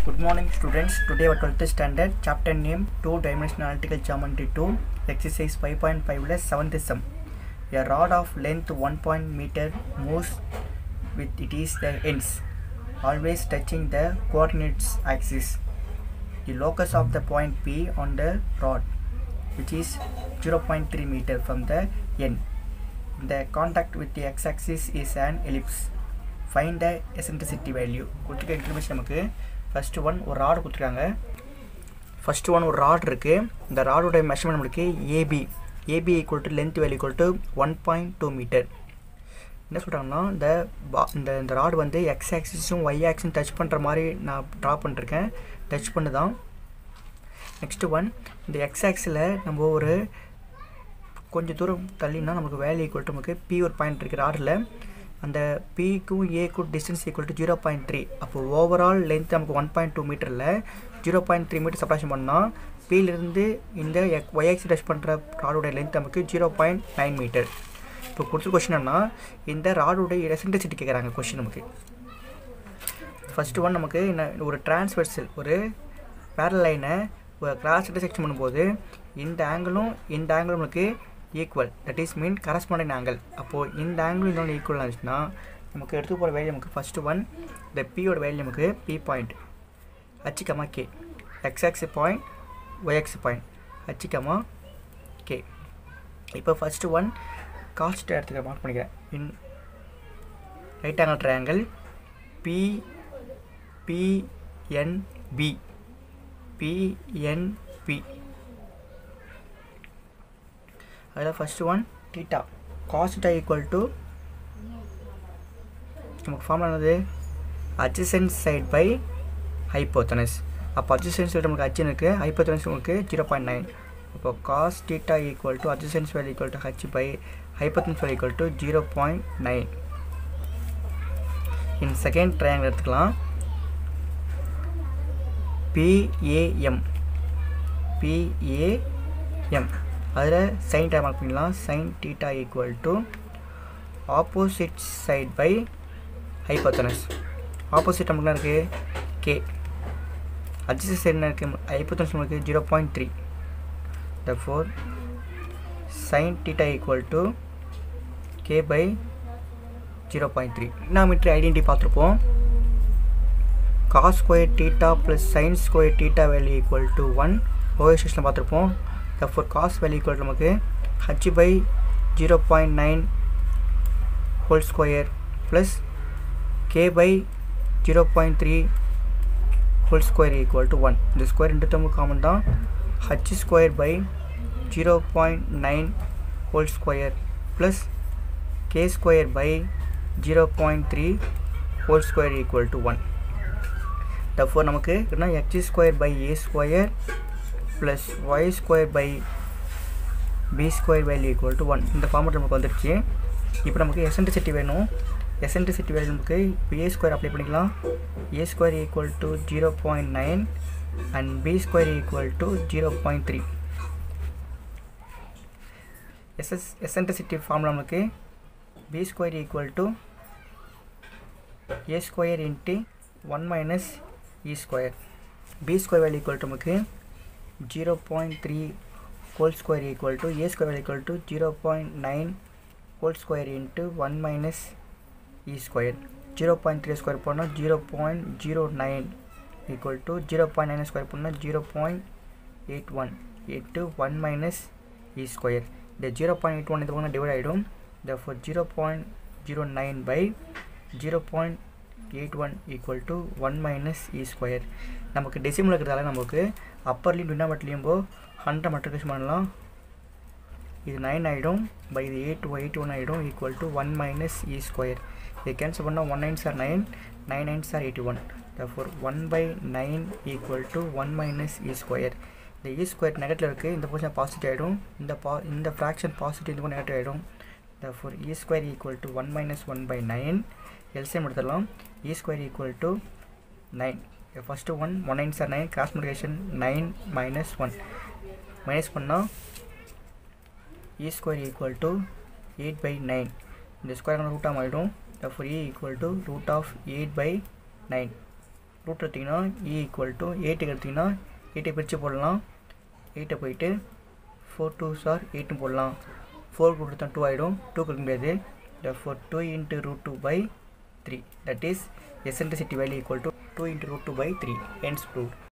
Good morning students. Today our 12th standard chapter name 2 dimensional analytical geometry 2 exercise 5.5 less 7th sum. A rod of length 1 point meter moves with it is the ends always touching the coordinates axis. The locus of the point P on the rod which is 0.3 meter from the end. The contact with the x-axis is an ellipse. Find the eccentricity value கொடுத்துருக்க information நமக்கு first one ஒரு rod கொடுத்துருக்காங்க first one ஒரு rod இருக்குது இந்த ராடோட measurement நம்மளுக்கு AB AB equal to length value equal to one point two meter என்ன சொல்கிறாங்கன்னா இந்த பா இந்த இந்த ராடு வந்து எக்ஸ் ஆக்சிஸும் ஒய் ஆக்ஸும் டச் பண்ணுற மாதிரி நான் ட்ரா பண்ணிருக்கேன் டச் பண்ணு தான் நெக்ஸ்ட்டு ஒன் இந்த எக்ஸ் ஆக்ஸில் நம்ம ஒரு கொஞ்சம் தூரம் தள்ளினா நமக்கு வேல்யூ ஈக்குவல் டு நமக்கு பி ஒரு பாயிண்ட் இருக்குது ராடில் அந்த பிக்கும் ஏக்கும் distance equal to zero point three அப்போ ஓவரால் லென்த் நமக்கு ஒன் பாயிண்ட் டூ மீட்டரில் zero point three meter subtraction பண்ணால் பியிலிருந்து இந்த ஒய்எக்ஸ் டச் பண்ணுற ராடோட லென்த் நமக்கு ஜீரோ பாயிண்ட் நைன் மீட்டர் இப்போ கொடுத்த கொஷின் என்ன இந்த ராடோடைய எசன்ட்ரிசிட்டி கேட்குறாங்க கொஷின் நமக்கு ஃபஸ்ட்டு ஒன் நமக்கு என்ன ஒரு டிரான்ஸ்வெர்சல் ஒரு பேரல் லைனை ஒரு கிராஸ் இன்டர்செக்ஷன் பண்ணும்போது இந்த ஆங்கிளும் இந்த ஆங்கிளும் நமக்கு equal that is mean corresponding angle அப்போது இந்த ஆங்கிள் இந்த ஈக்குவல் ஆச்சுன்னா நமக்கு எடுத்து போகிற வேல்யூ நமக்கு ஃபஸ்ட்டு ஒன் இந்த பியோட வேல்யூ நமக்கு B point H comma K x axis point Y axis point H comma K இப்போ ஃபஸ்ட்டு ஒன் காஸ்ட் எடுத்துக்க மார்க் பண்ணிக்கிறேன் in right angle triangle B BNB BNB அதில் first one theta cos theta equal to நமக்கு formula என்னது adjacent side by hypotenuse அப்போ adjacent side நமக்கு அச்சின் இருக்குது ஹைப்போத்தனஸ் நமக்கு ஜீரோ பாயிண்ட் நைன் அப்போ cos theta equal to adjacent's value equal to H by hypotenuse value equal to zero point nine in second triangle எடுத்துக்கலாம் BAM BAM அதில் sine theta mark பண்ணிடலாம் sine theta equal to opposite side by hypotenuse opposite நமக்கு என்ன இருக்குது K adjust side என்ன இருக்குது hypotenuse நமக்கு zero point three therefore sine theta equal to K by zero point three டினாமீட்டர் identity பார்த்துருப்போம் cos square theta plus sine square theta value equal to one ஓஎஸ்எஸில் பார்த்துருப்போம் தஃபோர் காஸ் வேல்யூ ஈக்குவல் நமக்கு H by zero point nine whole square plus K by zero point three whole square equal to one இந்த square ரெண்டு தம்பு common தான் H square by zero point nine whole square plus K square by zero point three whole square equal to one therefore நமக்கு என்ன X square by A square plus Y square by B square value equal to one இந்த format நமக்கு வந்துடுச்சு இப்போ நமக்கு eccentricity வேணும் eccentricity value நமக்கு இப்போ ஏ ஸ்கொயர் அப்ளை பண்ணிக்கலாம் A square equal to zero point nine and B square equal to zero point three SS eccentricity formula நமக்கு B square equal to A square into one minus E square B square value equal to நமக்கு 0.3 whole square equal to a square equal to 0.9 whole square into 1 minus e square 0.3 square போனால் 0.09 equal to 0.9 square போனால் 0.81 into 1 minus e square இந்த 0.81 இது போனால் divide ஆகிடும் therefore 0.09 by 0.81 equal to 1 minus e square நமக்கு decimal இருக்கிறதால நமக்கு அப்பர்லேயும் டினாமெட்லேயும் போ ஹண்ட்ரட் மல்டிபிகேஷன் பண்ணலாம் இது நைன் ஆகிடும் பை இது எயிட் எயிட் ஒன் ஆகிடும் equal to one minus E square இது கேன்சல் பண்ணால் one nine sir nine nine nine sir eighty one therefore one by nine equal to one minus E square இந்த E square negative இருக்குது இந்த portion positive ஆகிடும் இந்த பா இந்த fraction positive இந்த நெகட்டிவ் ஆகிடும் therefore E square equal to one minus one by nine LCM எடுத்துடலாம் E square equal to nine first one one nine sir nine cross multiplication nine minus one minus பண்ணால் E square equal to eight by nine இந்த square ரூட்டாக மாறிடும் therefore e equal to root of 8 by 9 root எடுத்திங்கன்னா E equal to எயிட்டுக்கு எடுத்திங்கன்னா எயிட்டை பிரித்து போடலாம் எயிட்டை போயிட்டு ஃபோர் டூ சார் எயிட்னு போடலாம் ஃபோர் கொடுத்தா டூ ஆகிடும் டூ கொடுக்க முடியாது four two into root two by three that is eccentricity value equal to two into root two by three hence prove